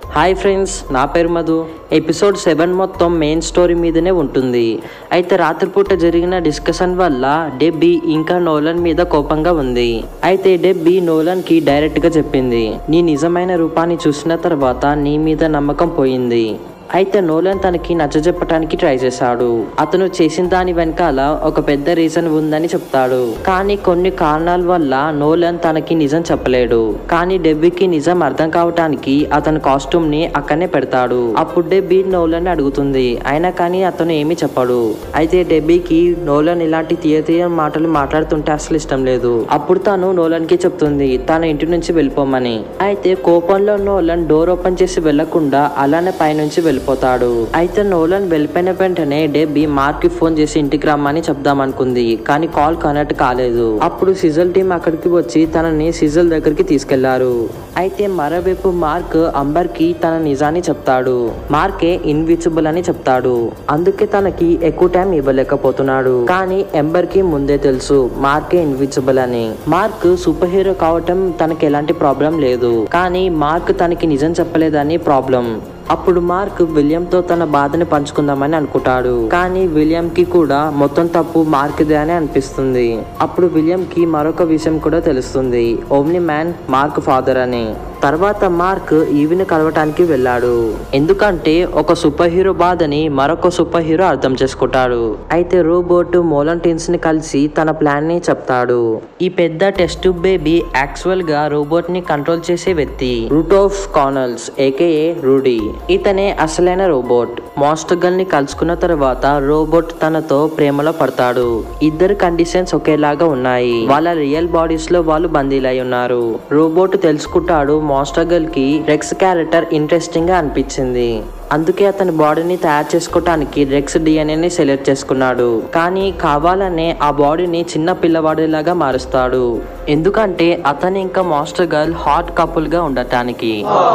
Hi friends నా పేరు Madhu episode seven మొత్తం మెయిన్ స్టోరీ మీదనే ఉంటుంది అయితే రాత్రిపూట జరిగిన డిస్కషన్ వల్ల డెబ్బీ ఇంకా నోలన్ మీద కోపంగా ఉంది అయితే డెబ్బీ నోలన్ కి డైరెక్ట్ గా చెప్పింది నీ నిజమైన రూపాన్ని చూసిన తర్వాత నీ మీద నమ్మకం పోయింది అయితే నోలన్ తనకి నచ్చజెప్పటానికి ట్రై చేశాడు అతను చేసిన దాని వెనకాల ఒక పెద్ద రీజన్ ఉందని చెప్తాడు కానీ కొన్ని కారణాల వల్ల నోలన్ తనకి నిజం చెప్పలేడు కానీ డెబ్బీకి నిజం అర్థం కావటానికి అతని కాస్ట్యూమ్ ని అక్కడనే పెడతాడు అప్పుడు డెబ్బీ నోలన్ అడుగుతుంది అయినా కానీ అతను ఏమీ చెప్పడు అయితే డెబ్బీకి నోలన్ ఇలాంటి తీయ తీయ మాటలు మాట్లాడుతుంటే అసలు ఇష్టం లేదు అప్పుడు తను నోలన్ కి చెప్తుంది తన ఇంటి నుంచి వెళ్ళిపోమని అయితే కోపంలో నోలన్ డోర్ ఓపెన్ చేసి వెళ్లకుండా అలానే పైనుంచి వెళ్ళిపోతాడు అయితే నోలన్ వెళ్ళిపోయిన వెంటనే డెబ్బీ మార్క్ కి ఫోన్ చేసి ఇంటికి రమ్మని చెప్దాం అనుకుంది కానీ కాల్ కనెక్ట్ కాలేదు అప్పుడు సిజల్ టీం అక్కడికి వచ్చి తనని సిజల్ దగ్గరికి తీసుకెళ్లారు అయితే మరోవైపు మార్క్ అంబర్ కి తన నిజాన్ని చెప్తాడు మార్కే ఇన్విజిబుల్ అని చెప్తాడు అందుకే తనకి ఎక్కువ టైం ఇవ్వలేకపోతున్నాడు కానీ ఎంబర్ కి ముందే తెలుసు మార్కే ఇన్విజిబుల్ అని మార్క్ సూపర్ హీరో కావటం తనకి ఎలాంటి ప్రాబ్లం లేదు కానీ మార్క్ తనకి నిజం చెప్పలేదని ప్రాబ్లం అప్పుడు మార్క్ విలియం తో తన బాధని పంచుకుందామని అనుకుంటాడు కానీ విలియం కి కూడా మొత్తం తప్పు మార్క్దే అని అనిపిస్తుంది అప్పుడు విలియం కి మరొక విషయం కూడా తెలుస్తుంది ఓమ్ని మ్యాన్ మార్క్ ఫాదర్ అని తర్వాత మార్క్ ఈవిని కలవటానికి వెళ్ళాడు ఎందుకంటే ఒక సూపర్ హీరో బాధని మరొక సూపర్ హీరో అర్థం చేసుకుంటాడు అయితే రోబోట్ మోలంటీన్స్ ని కలిసి తన ప్లాన్ ని చెప్తాడు ఈ పెద్ద టెస్ట్ బేబీ యాక్చువల్ గా రోబోట్ ని కంట్రోల్ చేసే వ్యక్తి రూట్ ఆఫ్ కానల్స్ ఏకేఏ రూడీ ఇతనే అసలైన రోబోట్ మాస్టర్ గల్ ని కలుసుకున్న తర్వాత రోబోట్ తనతో ప్రేమలో పడతాడు ఇద్దరు కండిషన్స్ ఒకేలాగా ఉన్నాయి వాళ్ళ రియల్ బాడీస్ లో వాళ్ళు బందీలై ఉన్నారు రోబోట్ తెలుసుకుంటాడు మాస్టర్ గర్ల్ కి రెక్స్ క్యారెక్టర్ ఇంట్రెస్టింగ్ గా అనిపించింది అందుకే అతని బాడీని తయారు చేసుకోవటానికి రెక్స్ డిఎన్ఏని సెలెక్ట్ చేసుకున్నాడు కానీ కావాలనే ఆ బాడీని చిన్న పిల్లవాడిలాగా మారుస్తాడు ఎందుకంటే అతను ఇంకా మాస్టర్ గర్ల్ హాట్ కపుల్ గా ఉండటానికి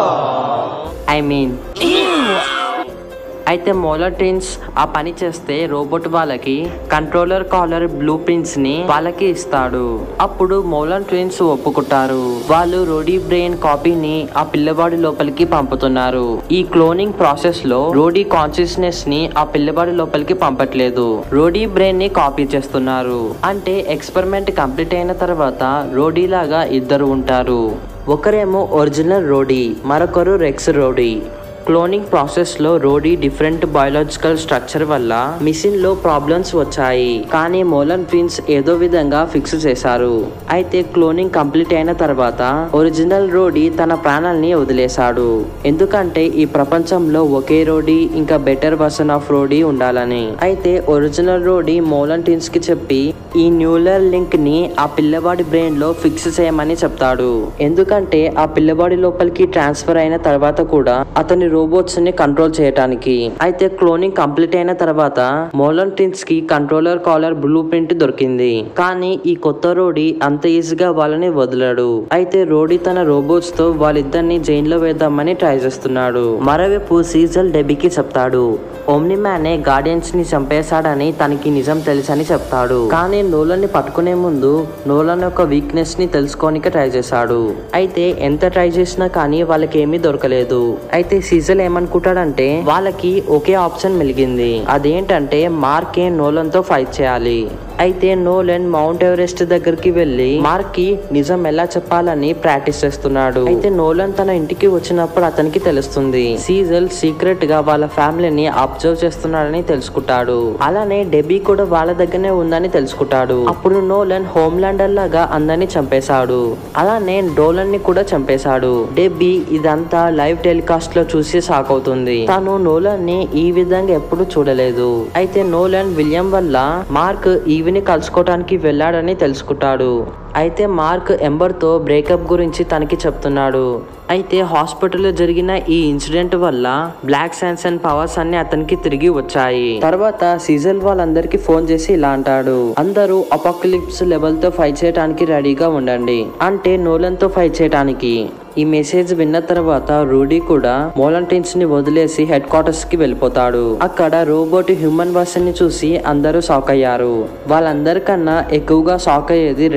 ఐ మీన్ అయితే మోలటిన్స్ ఆ పని చేస్తే రోబోట్ వాళ్ళకి కంట్రోలర్ కాలర్ బ్లూ ప్రింట్స్ ని వాళ్ళకి ఇస్తాడు అప్పుడు మోలన్ ట్విన్స్ ఒప్పుకుంటారు వాళ్ళు రోడీ బ్రెయిన్ కాపీని ఆ పిల్లవాడి లోపలికి పంపుతున్నారు ఈ క్లోనింగ్ ప్రాసెస్ లో రోడీ కాన్షియస్నెస్ ని ఆ పిల్లవాడి లోపలికి పంపట్లేదు రోడీ బ్రెయిన్ ని కాపీ చేస్తున్నారు అంటే ఎక్స్పెరిమెంట్ కంప్లీట్ అయిన తర్వాత రోడీ లాగా ఇద్దరు ఉంటారు ఒకరేమో ఒరిజినల్ రోడీ మరొకరు రెక్స్ రోడీ క్లోనింగ్ ప్రాసెస్లో రోడీ డిఫరెంట్ బయాలజికల్ స్ట్రక్చర్ వల్ల మిషన్ లో ప్రాబ్లమ్స్ వచ్చాయి కానీ మోలన్ ట్విన్స్ ఏదో విధంగా ఫిక్స్ చేశారు అయితే క్లోనింగ్ కంప్లీట్ అయిన తర్వాత ఒరిజినల్ రోడీ తన ప్రాణాల్ని వదిలేశాడు ఎందుకంటే ఈ ప్రపంచంలో ఒకే రోడీ ఇంకా బెటర్ వర్షన్ ఆఫ్ రోడీ ఉండాలని అయితే ఒరిజినల్ రోడీ మోలన్ ట్విన్స్ కి చెప్పి ఈ న్యూలర్ లింక్ ని ఆ పిల్లవాడి బ్రెయిన్ లో ఫిక్స్ చేయమని చెప్తాడు ఎందుకంటే ఆ పిల్లవాడి లోపలికి ట్రాన్స్ఫర్ అయిన తర్వాత కూడా అతని రోబోట్స్ ని కంట్రోల్ చేయడానికి అయితే క్లోనింగ్ కంప్లీట్ అయిన తర్వాత మోలన్ టిన్స్ కి కంట్రోలర్ కాలర్ బ్లూ ప్రింట్ దొరికింది కానీ ఈ కొత్త రోడీ అంత ఈజీగా వాళ్ళని వదలడు అయితే రోడీ తన రోబోట్స్ తో వాళ్ళిద్దరిని జైన్ లో వేద్దామని ట్రై చేస్తున్నాడు మరోవైపు సీజల్ డెబీకి చెప్తాడు ఓమ్ని మ్యానే గార్డియన్స్ ని చంపేశాడని తనకి నిజం తెలుసని చెప్తాడు కానీ నోలన్ ని పట్టుకునే ముందు నోలన్ యొక్క వీక్నెస్ ని తెలుసుకోనికి ట్రై చేశాడు అయితే ఎంత ట్రై చేసినా కానీ వాళ్ళకి ఏమీ దొరకలేదు అయితే సీజల్ ఏమనుకుంటాడంటే వాళ్ళకి ఒకే ఆప్షన్ మిలిగింది అదేంటంటే మార్కే నోలన్ తో ఫైట్ చేయాలి అయితే నోలన్ మౌంట్ ఎవరెస్ట్ దగ్గరికి వెళ్లి మార్క్ కి నిజం ఎలా చెప్పాలని ప్రాక్టీస్ చేస్తున్నాడు అయితే నోలన్ తన ఇంటికి వచ్చినప్పుడు అతనికి తెలుస్తుంది సీజల్ సీక్రెట్ గా వాళ్ళ ఫ్యామిలీని అబ్జర్వ్ చేస్తున్నాడని తెలుసుకుంటాడు అలానే డెబీ కూడా వాళ్ళ దగ్గరనే ఉందని తెలుసుకుంటాడు అప్పుడు నోలన్ హోమ్లాండర్ లాగా అందరిని చంపేశాడు అలానే డోలన్ ని కూడా చంపేశాడు డెబ్బీ ఇదంతా లైవ్ టెలికాస్ట్ లో చూసి షాక్ అవుతుంది తను నోలన్ ని ఈ విధంగా ఎప్పుడు చూడలేదు అయితే నోలన్ విలియం వల్ల మార్క్ ఈవిని కలుసుకోవటానికి వెళ్ళాడని తెలుసుకుంటాడు అయితే మార్క్ ఎంబర్తో బ్రేకప్ గురించి తనకి చెప్తున్నాడు అయితే హాస్పిటల్లో జరిగిన ఈ ఇన్సిడెంట్ వల్ల బ్లాక్ సైన్స్ అండ్ పవర్స్ అన్ని అతనికి తిరిగి వచ్చాయి తర్వాత సీజన్ వాళ్ళందరికీ ఫోన్ చేసి ఇలా అంటాడు అందరూ అపాకలిప్స్ లెవెల్ తో ఫైట్ చేయడానికి రెడీగా ఉండండి అంటే నోలన్ తో ఫైట్ చేయడానికి ఈ మెసేజ్ విన్న తర్వాత రూడీ కూడా మోలంటైన్స్ ని వదిలేసి హెడ్ క్వార్టర్స్ కి వెళ్ళిపోతాడు అక్కడ రోబోట్ హ్యూమన్ వర్షన్ ని చూసి అందరూ షాక్ అయ్యారు వాళ్ళందరికన్నా ఎక్కువగా షాక్ అయ్యేది రెక్స్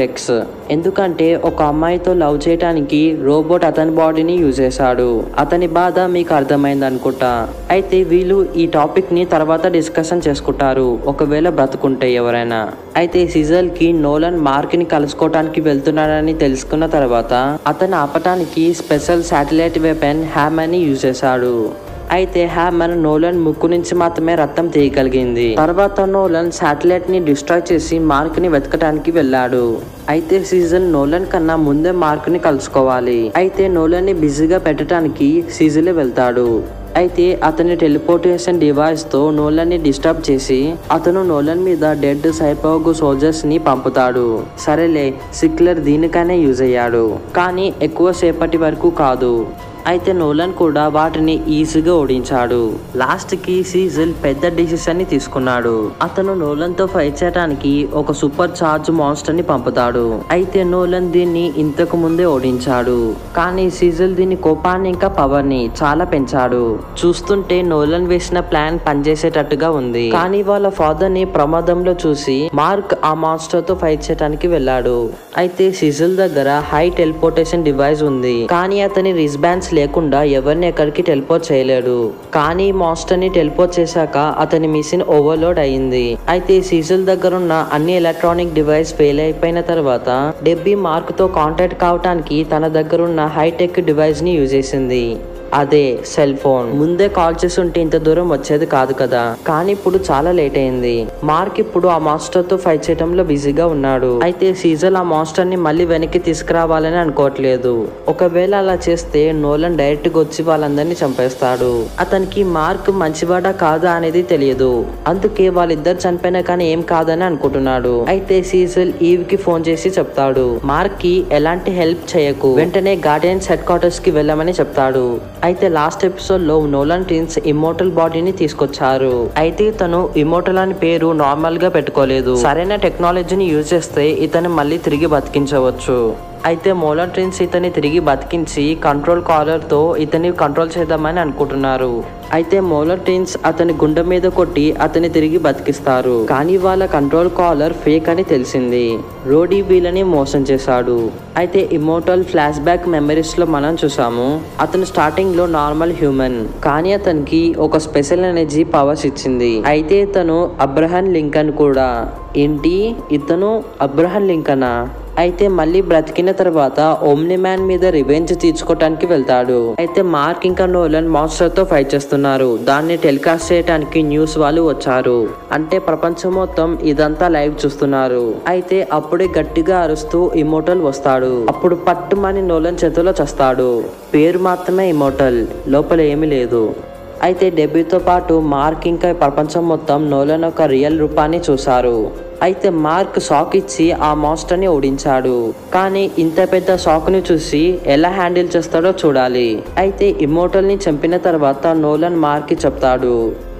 ఎందుకంటే ఒక అమ్మాయితో లవ్ చేయడానికి రోబోట్ అతని బాడీని యూజ్ చేశాడు అతని బాధ మీకు అర్థమైంది అనుకుంటా అయితే వీళ్ళు ఈ టాపిక్ ని తర్వాత డిస్కషన్ చేసుకుంటారు ఒకవేళ బ్రతుకుంటే ఎవరైనా అయితే సిజల్ కి నోలన్ మార్క్ ని కలుసుకోవటానికి వెళ్తున్నాడని తెలుసుకున్న తర్వాత అతను ఆపటానికి స్పెషల్ శాటిలైట్ వెపన్ హ్యామర్ ని యూజ్ చేశాడు అయితే హ్యామర్ నోలన్ ముక్కు నుంచి మాత్రమే రక్తం తీయగలిగింది తర్వాత నోలన్ శాటిలైట్ ని డిస్ట్రాయ్ చేసి మార్క్ ని వెతకడానికి వెళ్ళాడు అయితే సీజన్ నోలన్ కన్నా ముందే మార్క్ ని కలుసుకోవాలి అయితే నోలన్ ని బిజీగా పెట్టడానికి సీజలే వెళ్తాడు అయితే అతని టెలిపోర్టేషన్ డివైస్ తో నోలన్ ని డిస్టర్బ్ చేసి అతను నోలన్ మీద డెడ్ సైపోగు సోల్జర్స్ ని పంపుతాడు సరేలే సిక్లర్ దీనికైనా యూజ్ అయ్యాడు కానీ ఎక్కువ సేపటి వరకు కాదు అయితే నోలన్ కూడా వాటిని ఈజీగా ఓడించాడు లాస్ట్ కి సీజల్ పెద్ద డిసిషన్ ని తీసుకున్నాడు అతను నోలన్ తో ఫైట్ చేయడానికి ఒక సూపర్ చార్జ్ మాన్స్టర్ ని పంపుతాడు అయితే నోలన్ దీన్ని ఇంతకు ముందే ఓడించాడు కానీ సీజల్ దీని కోపాన్ని ఇంకా పవర్ ని చాలా పెంచాడు చూస్తుంటే నోలన్ వేసిన ప్లాన్ పనిచేసేటట్టుగా ఉంది కానీ వాళ్ళ ఫాదర్ ని ప్రమాదంలో చూసి మార్క్ ఆ మాన్స్టర్ తో ఫైట్ చేయడానికి వెళ్ళాడు అయితే సిజిల్ దగ్గర హై టెలిపోర్టేషన్ డివైస్ ఉంది కానీ అతని రిస్ బ్యాండ్స్ లేకుండా ఎవరిని ఎక్కడికి టెలిపోర్ట్ చేయలేడు కానీ మాస్టర్ ని టెలిపోర్ట్ చేశాక అతని మిషన్ ఓవర్లోడ్ అయింది అయితే సీజల్ దగ్గర ఉన్న అన్ని ఎలక్ట్రానిక్ డివైస్ ఫెయిల్ అయిపోయిన తర్వాత డెబ్బీ మార్క్ తో కాంటాక్ట్ కావటానికి తన దగ్గర ఉన్న హైటెక్ డివైస్ ని యూజ్ చేసింది అదే సెల్ ఫోన్ ముందే కాల్ చేసి ఉంటే ఇంత దూరం వచ్చేది కాదు కదా కానీ ఇప్పుడు చాలా లేట్ అయింది మార్క్ ఇప్పుడు ఆ మాస్టర్ తో ఫైట్ చేయడంలో బిజీగా ఉన్నాడు అయితే సీజల్ ఆ మాస్టర్ ని మళ్ళీ వెనక్కి తీసుకురావాలని అనుకోవట్లేదు ఒకవేళ అలా చేస్తే నోలన్ డైరెక్ట్ గా వచ్చి వాళ్ళందరినీ చంపేస్తాడు అతనికి మార్క్ మంచివాడా కాదా అనేది తెలియదు అందుకే వాళ్ళిద్దరు చనిపోయినా కానీ ఏం కాదని అనుకుంటున్నాడు అయితే సీజల్ ఈవ్ కి ఫోన్ చేసి చెప్తాడు మార్క్ కి ఎలాంటి హెల్ప్ చేయకు వెంటనే గార్డియన్స్ హెడ్ క్వార్టర్స్ కి వెళ్ళమని చెప్తాడు అయితే లాస్ట్ ఎపిసోడ్ లో నోలన్ టీన్స్ ఇమోటల్ బాడీని తీసుకొచ్చారు అయితే తను ఇమోటల్ అని పేరు నార్మల్ గా పెట్టుకోలేదు సరైన టెక్నాలజీని యూజ్ చేస్తే ఇతను మళ్ళీ తిరిగి బతికించవచ్చు అయితే మోలన్ ట్రిన్స్ ఇతన్ని తిరిగి బతికించి కంట్రోల్ కాలర్ తో ఇతన్ని కంట్రోల్ చేద్దామని అనుకుంటున్నారు అయితే మోలర్ ట్రిన్స్ అతని గుండె మీద కొట్టి అతన్ని తిరిగి బతికిస్తారు కానీ వాళ్ళ కంట్రోల్ కాలర్ ఫేక్ అని తెలిసింది రోడీ వీళ్ళని మోసం చేశాడు అయితే ఇమోటల్ ఫ్లాష్ బ్యాక్ మెమరీస్ లో మనం చూసాము అతను స్టార్టింగ్ లో నార్మల్ హ్యూమన్ కానీ అతనికి ఒక స్పెషల్ ఎనర్జీ పవర్స్ ఇచ్చింది అయితే ఇతను అబ్రహన్ లింకన్ కూడా ఏంటి ఇతను అబ్రహన్ లింకనా అయితే మళ్ళీ బ్రతికిన తర్వాత ఓమ్ని మ్యాన్ మీద రివెంజ్ తీర్చుకోవటానికి వెళ్తాడు అయితే మార్క్ ఇంకా నోలన్ మాన్స్టర్ తో ఫైట్ చేస్తున్నారు దాన్ని టెలికాస్ట్ చేయడానికి న్యూస్ వాళ్ళు వచ్చారు అంటే ప్రపంచం మొత్తం ఇదంతా లైవ్ చూస్తున్నారు అయితే అప్పుడే గట్టిగా అరుస్తూ ఇమోటల్ వస్తాడు అప్పుడు పట్టుమని నోలన్ చేతిలో చస్తాడు పేరు మాత్రమే ఇమోటల్ లోపల ఏమీ లేదు అయితే డెబ్యూతో పాటు మార్క్ ఇంకా ప్రపంచం మొత్తం నోలన్ ఒక రియల్ రూపాన్ని చూశారు అయితే మార్క్ షాక్ ఇచ్చి ఆ మాస్టర్ని ఓడించాడు కానీ ఇంత పెద్ద షాక్ని చూసి ఎలా హ్యాండిల్ చేస్తాడో చూడాలి అయితే ఇమోటల్ని చంపిన తర్వాత నోలన్ మార్క్ చెప్తాడు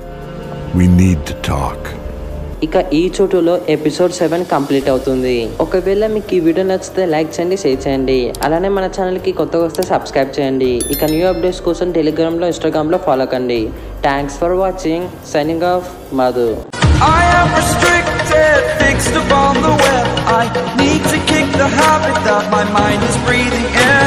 We need to talk. ఇక ఈ చోటులో ఎపిసోడ్ సెవెన్ కంప్లీట్ అవుతుంది ఒకవేళ మీకు ఈ వీడియో నచ్చితే లైక్ చేయండి షేర్ చేయండి అలానే మన ఛానల్కి కొత్తగా వస్తే సబ్స్క్రైబ్ చేయండి ఇక న్యూ అప్డేట్స్ కోసం టెలిగ్రామ్లో ఇన్స్టాగ్రామ్లో ఫాలో కండి thanks for watching signing off Madhu I am restricted, fixed upon the web. I need to kick the habit that my mind is breathing in.